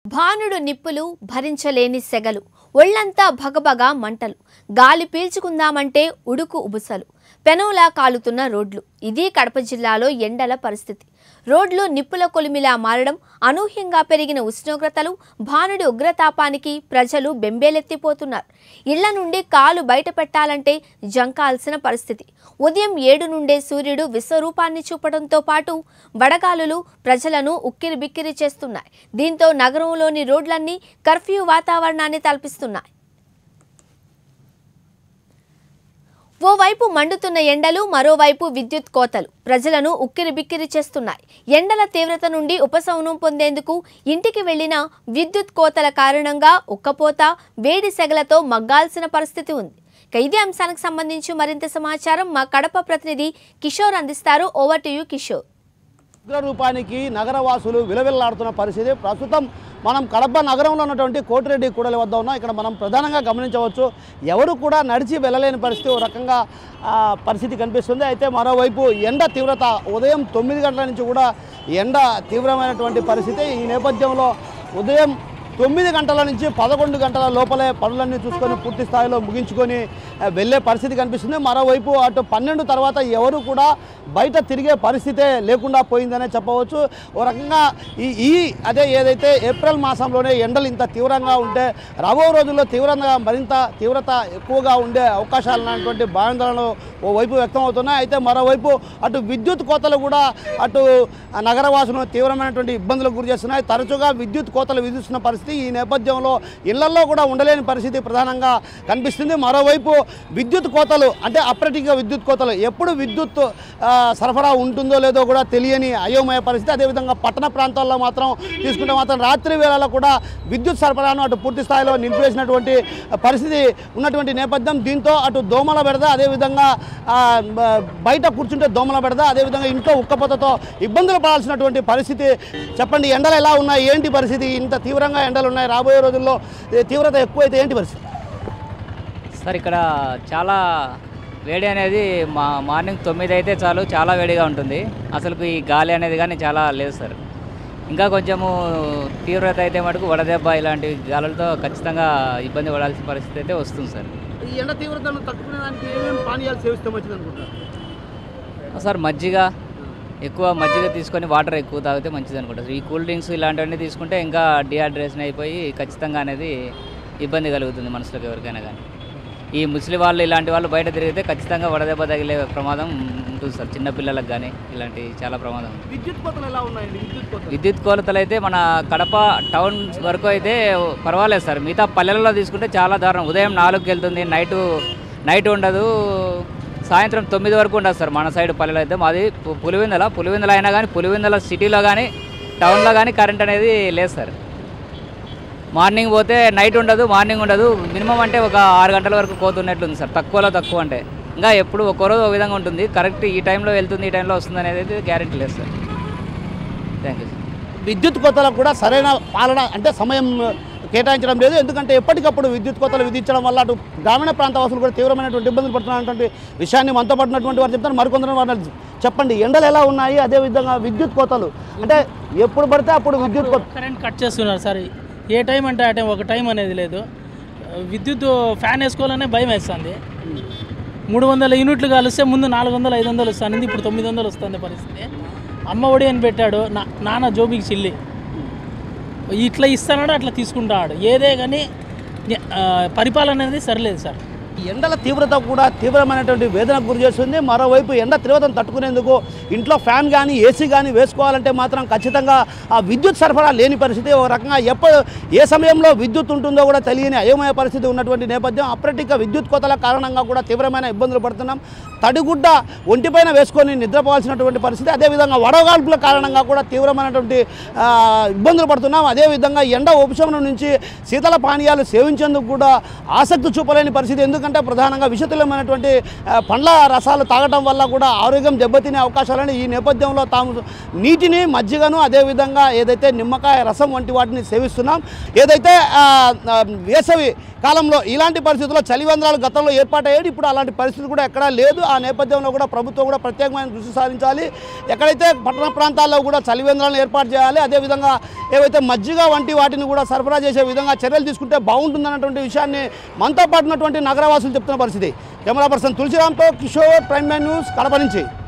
భానుడు నిప్పులు భరించలేని సెగలు ఒళ్ళంతా భగభగ మంటలు గాలి పీల్చుకుందామంటే ఉడుకు ఉబుసలు పెనంలా కాలుతున్న రోడ్లు ఇది కడప జిల్లాలో ఎండల పరిస్థితి రోడ్లు నిప్పుల కొలిమిలా మారడం అనూహ్యంగా పెరిగిన ఉష్ణోగ్రతలు భానుడి ఉగ్రతాపానికి ప్రజలు బెంబేలెత్తిపోతున్నారు ఇళ్ల నుండి కాలు బయట పెట్టాలంటే జంకాల్సిన పరిస్థితి ఉదయం ఏడు నుండే సూర్యుడు విశ్వరూపాన్ని చూపడంతో పాటు వడగాలులు ప్రజలను ఉక్కిరి బిక్కిరి చేస్తున్నాయి దీంతో నగరంలోని రోడ్లన్నీ కర్ఫ్యూ వాతావరణాన్ని తలపిస్తున్నాయి ఓవైపు మండుతున్న ఎండలు మరోవైపు విద్యుత్ కోతలు ప్రజలను ఉక్కిరి బిక్కిరి చేస్తున్నాయి ఎండల తీవ్రత నుండి ఉపశమనం పొందేందుకు ఇంటికి వెళ్లిన విద్యుత్ కోతల కారణంగా ఉక్కపోత వేడి సెగలతో మగ్గాల్సిన పరిస్థితి ఉంది ఇక ఇదే అంశానికి సంబంధించి మరింత సమాచారం మా కడప ప్రతినిధి కిషోర్ అందిస్తారు ఓవర్ టు యూ కిషోర్ ఉగ్ర రూపానికి నగరవాసులు విలవిల్లాడుతున్న పరిస్థితి ప్రస్తుతం మనం కడప నగరంలో ఉన్నటువంటి కోటిరెడ్డి కూడలి వద్ద ఉన్నాం ఇక్కడ మనం ప్రధానంగా గమనించవచ్చు ఎవరు కూడా నడిచి వెళ్ళలేని పరిస్థితి ఓ రకంగా ఆ, పరిస్థితి కనిపిస్తుంది అయితే మరోవైపు ఎండ తీవ్రత ఉదయం తొమ్మిది గంటల నుంచి కూడా ఎండ తీవ్రమైనటువంటి పరిస్థితి ఈ నేపథ్యంలో ఉదయం తొమ్మిది గంటల నుంచి పదకొండు గంటల లోపలే పనులన్నీ చూసుకొని పూర్తి స్థాయిలో ముగించుకొని ఆ, వెళ్ళే పరిస్థితి కనిపిస్తుంది మరోవైపు అటు పన్నెండు తర్వాత ఎవరు కూడా బయట తిరిగే పరిస్థితే లేకుండా పోయిందనే చెప్పవచ్చు ఓ రకంగా ఈ ఈ అదే ఏదైతే ఏప్రిల్ మాసంలోనే ఎండలు ఇంత తీవ్రంగా ఉంటే రాబో రోజుల్లో తీవ్రంగా మరింత తీవ్రత ఎక్కువగా ఉండే అవకాశాలు ఉన్నటువంటి భయాందోళనలు ఓ వైపు వ్యక్తం అవుతున్నాయి అయితే మరోవైపు అటు విద్యుత్ కోతలు కూడా అటు ఆ నగరవాసులను తీవ్రమైనటువంటి ఇబ్బందులకు గురి చేస్తున్నాయి తరచుగా విద్యుత్ కోతలు విధిస్తున్న పరిస్థితి ఈ నేపథ్యంలో ఇళ్లలో కూడా ఉండలేని పరిస్థితి ప్రధానంగా కనిపిస్తుంది మరోవైపు విద్యుత్ కోతలు అంటే అప్రటిక విద్యుత్ కోతలు ఎప్పుడు విద్యుత్ ఆ, సరఫరా ఉంటుందో లేదో కూడా తెలియని అయోమయ పరిస్థితి అదేవిధంగా పట్టణ ప్రాంతాల్లో మాత్రం తీసుకుంటే మాత్రం రాత్రి వేళలో కూడా విద్యుత్ సరఫరాను అటు పూర్తి స్థాయిలో నిలిపివేసినటువంటి పరిస్థితి ఉన్నటువంటి నేపథ్యం దీంతో అటు దోమల బెడద అదేవిధంగా ఆ, బ- బయట కూర్చుంటే దోమల బెడద అదేవిధంగా ఇంట్లో ఉక్కపోతతో ఇబ్బందులు పడాల్సినటువంటి పరిస్థితి చెప్పండి ఎండలు ఎలా ఉన్నాయి ఏంటి పరిస్థితి ఇంత తీవ్రంగా ఎండలు ఉన్నాయి రాబోయే రోజుల్లో ఈ తీవ్రత ఎక్కువైతే ఏంటి పరిస్థితి సార్ ఇక్కడ చాలా వేడి అనేది మా మార్నింగ్ తొమ్మిది అయితే చాలు చాలా వేడిగా ఉంటుంది అసలు ఈ గాలి అనేది కానీ చాలా లేదు సార్ ఇంకా కొంచెము తీవ్రత అయితే మటుకు వడదెబ్బ ఇలాంటి గాలులతో ఖచ్చితంగా ఇబ్బంది పడాల్సిన పరిస్థితి అయితే వస్తుంది సార్ ఈ ఎండ తీవ్రతను తట్టుకునేదానికి ఏమేమి పానీయాలు సేవిస్తే మంచిది అనుకుంటున్నారు సార్ మజ్జిగ ఎక్కువ మజ్జిగ తీసుకొని వాటర్ ఎక్కువ తాగితే మంచిది అనుకుంటారు ఈ కూల్ డ్రింక్స్ ఇలాంటివన్నీ తీసుకుంటే ఇంకా డిహైడ్రేషన్ అయిపోయి ఖచ్చితంగా అనేది ఇబ్బంది కలుగుతుంది మనుషులకు ఎవరికైనా కానీ ఈ ముసలి వాళ్ళు ఇలాంటి వాళ్ళు బయట తిరిగితే ఖచ్చితంగా వడదెబ్బ తగిలే ప్రమాదం ఉంటుంది సార్ చిన్నపిల్లలకు కానీ ఇలాంటి చాలా ప్రమాదం ఉంది. విద్యుత్ కోతలు ఎలా ఉన్నాయండి విద్యుత్ కోతలు విద్యుత్ కోలతలు అయితే మన కడప టౌన్ వరకు అయితే పర్వాలేదు సార్ మిగతా పల్లెలలో తీసుకుంటే చాలా దారుణం ఉదయం నాలుగుకి వెళ్తుంది నైటు నైట్ ఉండదు సాయంత్రం తొమ్మిది వరకు ఉండదు సార్ మన సైడ్ పల్లెలో అయితే మాది పు- పులివెందల పులివెందల అయినా కానీ పులివెందల సిటీలో కానీ టౌన్లో కానీ కరెంట్ అనేది లేదు సార్ మార్నింగ్ పోతే నైట్ ఉండదు మార్నింగ్ ఉండదు మినిమం అంటే ఒక ఆరు గంటల వరకు కోతున్నట్లుంది సార్ తక్కువలో తక్కువ అంటే ఇంకా ఎప్పుడు ఒక్కో రోజు ఒక విధంగా ఉంటుంది కరెక్ట్ ఈ టైంలో వెళ్తుంది ఈ టైంలో వస్తుంది అనేది అయితే గ్యారెంటీ లేదు సార్ థ్యాంక్ యూ సార్ విద్యుత్ కోతలకు కూడా సరైన పాలన అంటే సమయం కేటాయించడం లేదు ఎందుకంటే ఎప్పటికప్పుడు విద్యుత్ కోతలు విధించడం వల్ల అటు గ్రామీణ ప్రాంత వాసులు కూడా తీవ్రమైనటువంటి ఇబ్బందులు పడుతున్నటువంటి విషయాన్ని మనతో పడినటువంటి వారు చెప్తారు మరికొందరు వారు చెప్పండి ఎండలు ఎలా ఉన్నాయి అదేవిధంగా విద్యుత్ కోతలు అంటే ఎప్పుడు పడితే అప్పుడు విద్యుత్ కోత కరెంట్ కట్ చేస్తున్నారు సార్ ఏ టైం అంటే ఆ టైం ఒక టైం అనేది లేదు విద్యుత్ ఫ్యాన్ వేసుకోవాలనే భయం వేస్తుంది మూడు వందల యూనిట్లు కలిస్తే ముందు నాలుగు వందలు ఐదు వందలు వస్తుంది ఇప్పుడు తొమ్మిది వందలు వస్తుంది పరిస్థితి అమ్మ ఒడి అని పెట్టాడు నా నాన్న జోబికి చిల్లి ఇట్లా ఇస్తానాడు అట్లా తీసుకుంటాడు ఏదే కానీ ఆ, పరిపాలన అనేది సరిలేదు సార్ ఈ ఎండల తీవ్రత కూడా తీవ్రమైనటువంటి వేదనకు గురి చేస్తుంది మరోవైపు ఎండ తీవ్రతను తట్టుకునేందుకు ఇంట్లో ఫ్యాన్ కానీ ఏసీ కానీ వేసుకోవాలంటే మాత్రం ఖచ్చితంగా ఆ విద్యుత్ సరఫరా లేని పరిస్థితి ఒక రకంగా ఎప్పుడు ఏ సమయంలో విద్యుత్ ఉంటుందో కూడా తెలియని అయోమయ పరిస్థితి ఉన్నటువంటి నేపథ్యం అప్రటిక విద్యుత్ కోతల కారణంగా కూడా తీవ్రమైన ఇబ్బందులు పడుతున్నాం తడిగుడ్డ ఒంటిపైన వేసుకొని నిద్రపోవాల్సినటువంటి పరిస్థితి అదేవిధంగా వడగాల్పుల కారణంగా కూడా తీవ్రమైనటువంటి ఆ, ఇబ్బందులు పడుతున్నాం అదేవిధంగా ఎండ ఉపశమనం నుంచి శీతల పానీయాలు సేవించేందుకు కూడా ఆసక్తి చూపలేని పరిస్థితి ఎందుకంటే ఎందుకంటే ప్రధానంగా విషతుల్యమైనటువంటి ఆ, పండ్ల రసాలు తాగటం వల్ల కూడా ఆరోగ్యం దెబ్బతినే అవకాశాలని ఈ నేపథ్యంలో తాము నీటిని మజ్జిగను అదేవిధంగా ఏదైతే నిమ్మకాయ రసం వంటి వాటిని సేవిస్తున్నాం ఏదైతే ఆ, ఆ, వేసవి కాలంలో ఇలాంటి పరిస్థితుల్లో చలివేంద్రాలు గతంలో ఏర్పాటయ్యేది ఇప్పుడు అలాంటి పరిస్థితి కూడా ఎక్కడా లేదు ఆ నేపథ్యంలో కూడా ప్రభుత్వం కూడా ప్రత్యేకమైన దృష్టి సారించాలి ఎక్కడైతే పట్టణ ప్రాంతాల్లో కూడా చలివేంద్రాలను ఏర్పాటు చేయాలి అదేవిధంగా ఏవైతే మజ్జిగ వంటి వాటిని కూడా సరఫరా చేసే విధంగా చర్యలు తీసుకుంటే బాగుంటుందన్నటువంటి విషయాన్ని మనతో పాటు ఉన్నటువంటి నగరవాసులు చెప్తున్న పరిస్థితి కెమెరా పర్సన్ తులసిరామ్తో కిషోర్ ప్రైమ్ న్యూస్ కడప నుంచి